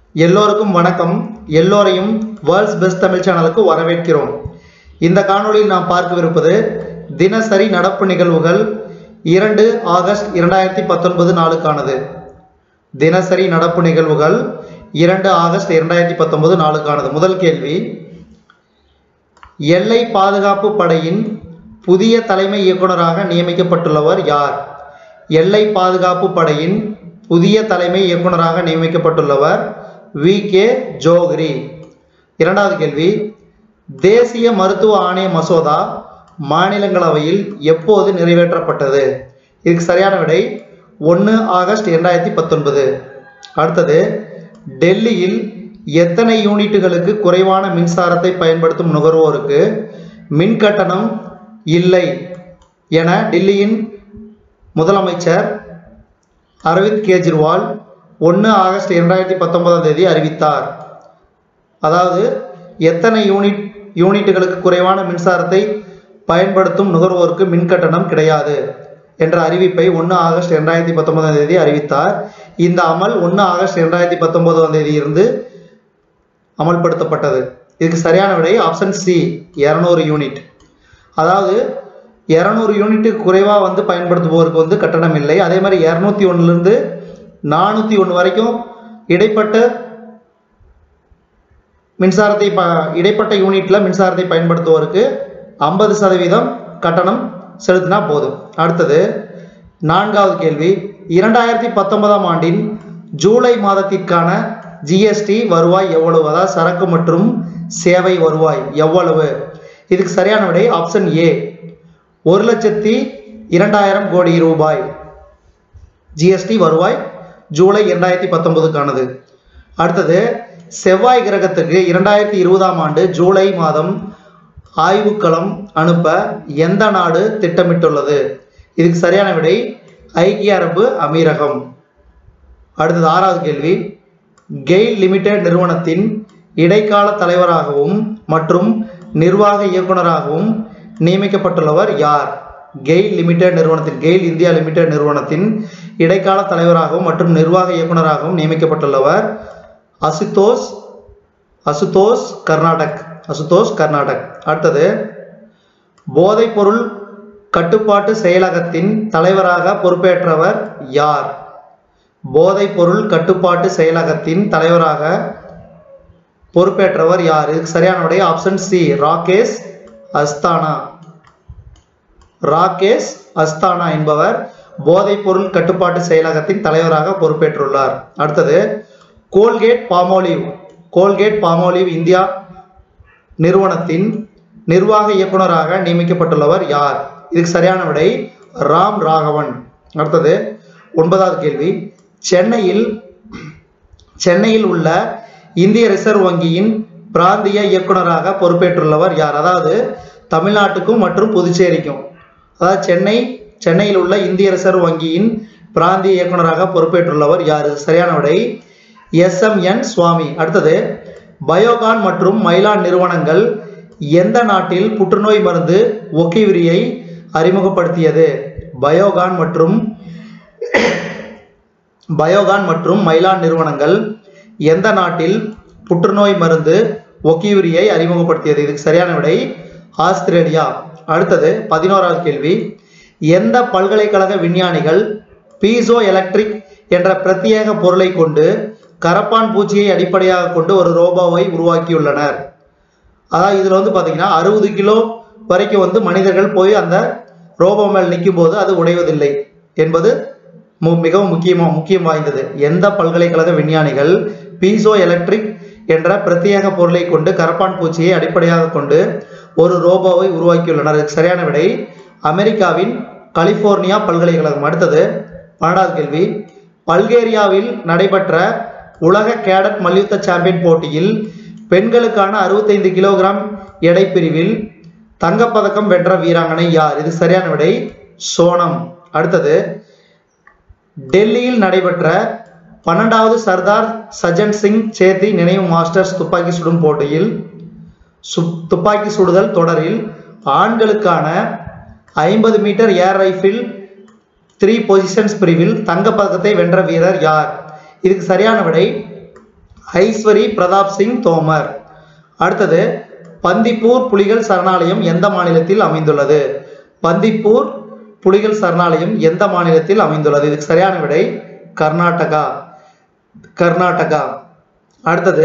எல்லோருக்கும் வணக்கம் எல்லோரையும் வேர்ல்ட்ஸ் பெஸ்ட் தமிழ் சேனலுக்கு வரவேற்கிறோம் இந்த காணொளியில் நாம் பார்க்கவிருப்பது தினசரி நடப்பு நிகழ்வுகள் இரண்டு ஆகஸ்ட் இரண்டாயிரத்தி பத்தொன்பது நாளுக்கானது தினசரி நடப்பு நிகழ்வுகள் இரண்டு ஆகஸ்ட் இரண்டாயிரத்தி பத்தொன்பது நாளுக்கானது முதல் கேள்வி எல்லை பாதுகாப்பு படையின் புதிய தலைமை இயக்குனராக நியமிக்கப்பட்டுள்ளவர் யார் எல்லை பாதுகாப்பு படையின் புதிய தலைமை இயக்குனராக நியமிக்கப்பட்டுள்ளவர் வி கே ஜோஹ்ரி இரண்டாவது கேள்வி தேசிய மருத்துவ ஆணைய மசோதா மாநிலங்களவையில் எப்போது நிறைவேற்றப்பட்டது இதுக்கு சரியான விடை ஒன்று ஆகஸ்ட் இரண்டாயிரத்தி பத்தொன்பது அடுத்தது டெல்லியில் எத்தனை யூனிட்டுகளுக்கு குறைவான மின்சாரத்தை பயன்படுத்தும் நுகர்வோருக்கு மின் கட்டணம் இல்லை என டெல்லியின் முதலமைச்சர் அரவிந்த் கெஜ்ரிவால் ஒன்று ஆகஸ்ட் இரண்டாயிரத்தி பத்தொன்பதாம் தேதி அறிவித்தார் அதாவது எத்தனை யூனிட் யூனிட்டுகளுக்கு குறைவான மின்சாரத்தை பயன்படுத்தும் நுகர்வோருக்கு மின் கட்டணம் கிடையாது என்ற அறிவிப்பை ஒன்று ஆகஸ்ட் இரண்டாயிரத்தி பத்தொன்பதாம் தேதி அறிவித்தார் இந்த அமல் ஒன்று ஆகஸ்ட் இரண்டாயிரத்தி பத்தொன்பதாம் தேதி இருந்து அமல்படுத்தப்பட்டது இதுக்கு சரியான விடை ஆப்ஷன் சி இரநூறு யூனிட் அதாவது இரநூறு யூனிட்டுக்கு குறைவாக வந்து பயன்படுத்துபவருக்கு வந்து கட்டணம் இல்லை அதே மாதிரி இரநூத்தி ஒன்றுலேருந்து நானூற்றி ஒன்று வரைக்கும் இடைப்பட்ட மின்சாரத்தை ப இடைப்பட்ட யூனிட்டில் மின்சாரத்தை பயன்படுத்துவோருக்கு ஐம்பது சதவீதம் கட்டணம் செலுத்தினா போதும் அடுத்தது நான்காவது கேள்வி இரண்டாயிரத்தி பத்தொன்பதாம் ஆண்டின் ஜூலை மாதத்திற்கான ஜிஎஸ்டி வருவாய் எவ்வளவு அதாவது சரக்கு மற்றும் சேவை வருவாய் எவ்வளவு இதுக்கு சரியான விடை ஆப்ஷன் ஏ ஒரு லட்சத்தி இரண்டாயிரம் கோடி ரூபாய் ஜிஎஸ்டி வருவாய் ஜூலை இரண்டாயிரத்தி பத்தொன்பதுக்கானது அடுத்தது செவ்வாய் கிரகத்துக்கு இரண்டாயிரத்தி இருபதாம் ஆண்டு ஜூலை மாதம் ஆய்வுக்களம் அனுப்ப எந்த நாடு திட்டமிட்டுள்ளது இதுக்கு சரியான விடை ஐக்கிய அரபு அமீரகம் அடுத்தது ஆறாவது கேள்வி கெயில் லிமிடெட் நிறுவனத்தின் இடைக்கால தலைவராகவும் மற்றும் நிர்வாக இயக்குனராகவும் நியமிக்கப்பட்டுள்ளவர் யார் கெயில் லிமிடெட் நிறுவனத்தின் கெயில் இந்தியா லிமிடெட் நிறுவனத்தின் இடைக்கால தலைவராகவும் மற்றும் நிர்வாக இயக்குனராகவும் நியமிக்கப்பட்டுள்ளவர் அசுதோஷ் அசுதோஷ் கர்நாடக் அசுதோஷ் கர்நாடக் அடுத்தது போதைப்பொருள் கட்டுப்பாட்டு செயலகத்தின் தலைவராக பொறுப்பேற்றவர் யார் போதைப்பொருள் கட்டுப்பாட்டு செயலகத்தின் தலைவராக பொறுப்பேற்றவர் யார் இதுக்கு சரியான விடை ஆப்ஷன் சி ராகேஷ் அஸ்தானா ராகேஷ் அஸ்தானா என்பவர் போதைப்பொருள் கட்டுப்பாட்டு செயலகத்தின் தலைவராக பொறுப்பேற்றுள்ளார் அடுத்தது Colgate Palmolive Colgate Palmolive India நிறுவனத்தின் நிர்வாக இயக்குனராக நியமிக்கப்பட்டுள்ளவர் யார் இதுக்கு சரியான விடை ராம் ராகவன் அடுத்தது ஒன்பதாவது கேள்வி சென்னையில் சென்னையில் உள்ள இந்திய ரிசர்வ் வங்கியின் பிராந்திய இயக்குனராக பொறுப்பேற்றுள்ளவர் யார் அதாவது தமிழ்நாட்டுக்கும் மற்றும் புதுச்சேரிக்கும் அதாவது சென்னை சென்னையில் உள்ள இந்திய ரிசர்வ் வங்கியின் பிராந்திய இயக்குனராக பொறுப்பேற்றுள்ளவர் யார் சரியான விடை எஸ் எம் என் சுவாமி அடுத்தது பயோகான் மற்றும் மைலான் நிறுவனங்கள் எந்த நாட்டில் புற்றுநோய் மருந்து ஒக்கிவிரியை அறிமுகப்படுத்தியது பயோகான் மற்றும் பயோகான் மற்றும் மைலான் நிறுவனங்கள் எந்த நாட்டில் புற்றுநோய் மருந்து ஒக்கியூரியை அறிமுகப்படுத்தியது இதுக்கு சரியான விடை ஆஸ்திரேலியா அடுத்தது பதினோராவது கேள்வி எந்த பல்கலைக்கழக விஞ்ஞானிகள் பீசோ எலக்ட்ரிக் என்ற பிரத்யேக பொருளை கொண்டு கரப்பான் பூச்சியை அடிப்படையாக கொண்டு ஒரு ரோபோவை உருவாக்கியுள்ளனர் அதாவது இதில் வந்து பார்த்தீங்கன்னா அறுபது கிலோ வரைக்கும் வந்து மனிதர்கள் போய் அந்த ரோபோ மேல் நிற்கும் போது அது உடைவதில்லை என்பது மு- மிகவும் முக்கியமாக முக்கியம் வாய்ந்தது எந்த பல்கலைக்கழக விஞ்ஞானிகள் பீசோ எலக்ட்ரிக் என்ற பிரத்யேக பொருளை கொண்டு கரப்பான் பூச்சியை அடிப்படையாக கொண்டு ஒரு ரோபோவை உருவாக்கியுள்ளனர் இதுக்கு சரியான விடை அமெரிக்காவின் கலிபோர்னியா பல்கலைக்கழகம் அடுத்தது பன்னெண்டாவது கேள்வி பல்கேரியாவில் நடைபெற்ற உலக கேடட் மல்யுத்த சாம்பியன் போட்டியில் பெண்களுக்கான அறுபத்தைந்து கிலோகிராம் எடை பிரிவில் தங்கப்பதக்கம் வென்ற வீராங்கனை யார் இது சரியான விடை சோனம் அடுத்தது டெல்லியில் நடைபெற்ற பன்னெண்டாவது சர்தார் சஜன் சிங் சேத்தி நினைவு மாஸ்டர்ஸ் துப்பாக்கி சுடும் போட்டியில் சு துப்பாக்கி சுடுதல் தொடரில் ஆண்களுக்கான ஐம்பது metre air rifle three positions பிரிவில் தங்கப்பதக்கத்தை வென்ற வீரர் யார் இதுக்கு சரியான விடை ஐஸ்வரி பிரதாப் சிங் தோமர் அடுத்தது பந்திப்பூர் புலிகள் சரணாலயம் எந்த மாநிலத்தில் அமைந்துள்ளது பந்திப்பூர் புலிகள் சரணாலயம் எந்த மாநிலத்தில் அமைந்துள்ளது இதுக்கு சரியான விடை கர்நாடகா கர்நாடகா அடுத்தது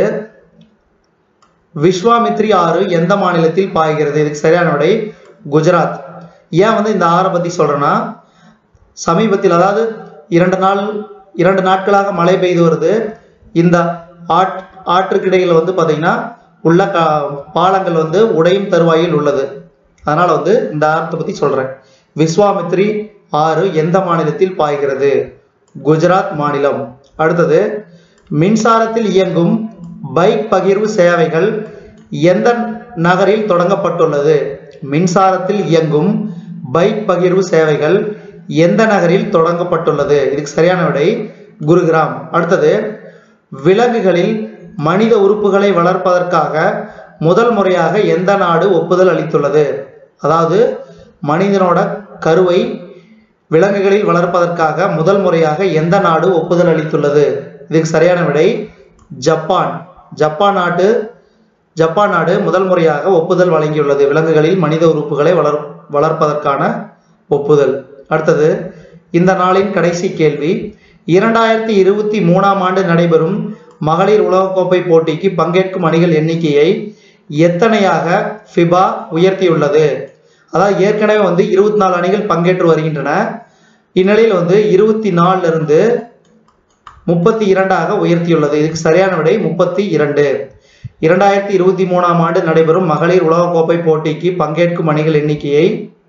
விஸ்வாமித்ரி ஆறு எந்த மாநிலத்தில் பாய்கிறது இதுக்கு சரியான விடை குஜராத் ஏன் வந்து இந்த ஆறை பத்தி சொல்றேன்னா சமீபத்தில் அதாவது இரண்டு நாள் இரண்டு நாட்களாக மழை பெய்து வருது இந்த ஆட் ஆற்றுக்கு இடையில வந்து பாத்தீங்கன்னா உள்ள க பாலங்கள் வந்து உடையும் தருவாயில் உள்ளது அதனால வந்து இந்த ஆற்றை பத்தி சொல்றேன் விஸ்வாமித்ரி ஆறு எந்த மாநிலத்தில் பாய்கிறது குஜராத் மாநிலம் அடுத்தது மின்சாரத்தில் இயங்கும் பைக் பகிர்வு சேவைகள் எந்த நகரில் தொடங்கப்பட்டுள்ளது மின்சாரத்தில் இயங்கும் பைக் பகிர்வு சேவைகள் எந்த நகரில் தொடங்கப்பட்டுள்ளது இதுக்கு சரியான விடை குருகிராம் அடுத்தது விலங்குகளில் மனித உறுப்புகளை வளர்ப்பதற்காக முதல் முறையாக எந்த நாடு ஒப்புதல் அளித்துள்ளது அதாவது மனிதனோட கருவை விலங்குகளில் வளர்ப்பதற்காக முதல் முறையாக எந்த நாடு ஒப்புதல் அளித்துள்ளது இதுக்கு சரியான விடை ஜப்பான் ஜப்பான் நாட்டு ஜப்பான் நாடு முதல் முறையாக ஒப்புதல் வழங்கியுள்ளது விலங்குகளில் மனித உறுப்புகளை வளர் வளர்ப்பதற்கான ஒப்புதல் அடுத்தது இந்த நாளின் கடைசி கேள்வி இரண்டாயிரத்தி இருபத்தி மூணாம் ஆண்டு நடைபெறும் மகளிர் உலகக்கோப்பை போட்டிக்கு பங்கேற்கும் அணிகள் எண்ணிக்கையை எத்தனையாக ஃபிபா உயர்த்தியுள்ளது அதாவது ஏற்கனவே வந்து இருபத்தி நாலு அணிகள் பங்கேற்று வருகின்றன இந்நிலையில் வந்து இருபத்தி நாலுல இருந்து முப்பத்தி இரண்டாக உயர்த்தியுள்ளது இதுக்கு சரியான விடை முப்பத்தி இரண்டு இரண்டாயிரத்தி இருபத்தி மூணாம் ஆண்டு நடைபெறும் மகளிர் உலகக்கோப்பை போட்டிக்கு பங்கேற்கும் அணிகள் எண்ணிக்கையை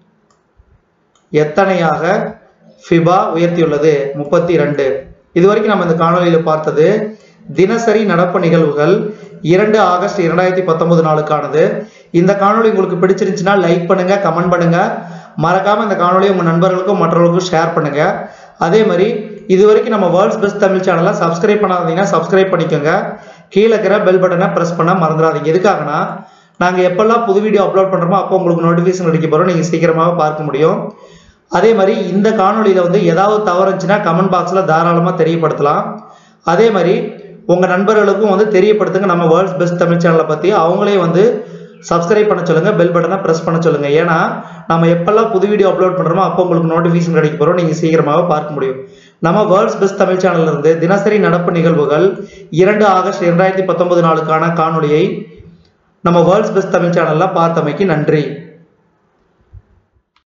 எத்தனையாக ஃபிபா உயர்த்தியுள்ளது முப்பத்தி இரண்டு இதுவரைக்கும் நம்ம இந்த காணொலியில பார்த்தது தினசரி நடப்பு நிகழ்வுகள் இரண்டு ஆகஸ்ட் இரண்டாயிரத்தி பத்தொன்பது நாளுக்கானது இந்த காணொளி உங்களுக்கு பிடிச்சிருந்துச்சுன்னா லைக் பண்ணுங்க கமெண்ட் பண்ணுங்க மறக்காம இந்த காணொலியை உங்க நண்பர்களுக்கும் மற்றவர்களுக்கும் ஷேர் பண்ணுங்க அதே மாதிரி இது வரைக்கும் நம்ம வேர்ல்ட்ஸ் பெஸ்ட் தமிழ் சேனலை சப்ஸ்கிரைப் பண்ணாதீங்கன்னா சப்ஸ்கிரைப் பண்ணிக்கோங்க கீழே இருக்கிற பெல் பட்டனை ப்ரெஸ் பண்ண மறந்துடாதீங்க எதுக்காகனா நாங்க எப்பெல்லாம் புது வீடியோ அப்லோட் பண்றோமோ அப்போ உங்களுக்கு நோட்டிஃபிகேஷன் அடிக்க போறோம் நீங்க சீக்கிரமாக பார்க்க முடியும் அதே மாதிரி இந்த காணொளியில வந்து ஏதாவது தவறு இருந்துச்சுன்னா கமெண்ட் பாக்ஸ்ல தாராளமா தெரியப்படுத்தலாம் அதே மாதிரி உங்க நண்பர்களுக்கும் வந்து தெரியப்படுத்துங்க நம்ம வேர்ல்ட்ஸ் பெஸ்ட் தமிழ் சேனலை பத்தி அவங்களே வந்து சப்ஸ்கிரைப் பண்ண சொல்லுங்க பெல் பட்டனை பிரஸ் பண்ண சொல்லுங்க ஏன்னா நம்ம எப்பெல்லாம் புது வீடியோ அப்லோட் பண்றோமோ அப்போ உங்களுக்கு நோட்டிஃபிகேஷன் கிடைக்க போறோம் நீங்க சீக்கிரமாக பார்க்க முடியும் நம்ம வேர்ல்ட்ஸ் பெஸ்ட் தமிழ் சேனல்ல இருந்து தினசரி நடப்பு நிகழ்வுகள் இரண்டு ஆகஸ்ட் இரண்டாயிரத்தி பத்தொன்பது நாளுக்கான காணொளியை நம்ம வேர்ல்ட்ஸ் பெஸ்ட் தமிழ் சேனல்ல பார்த்தமைக்கு நன்றி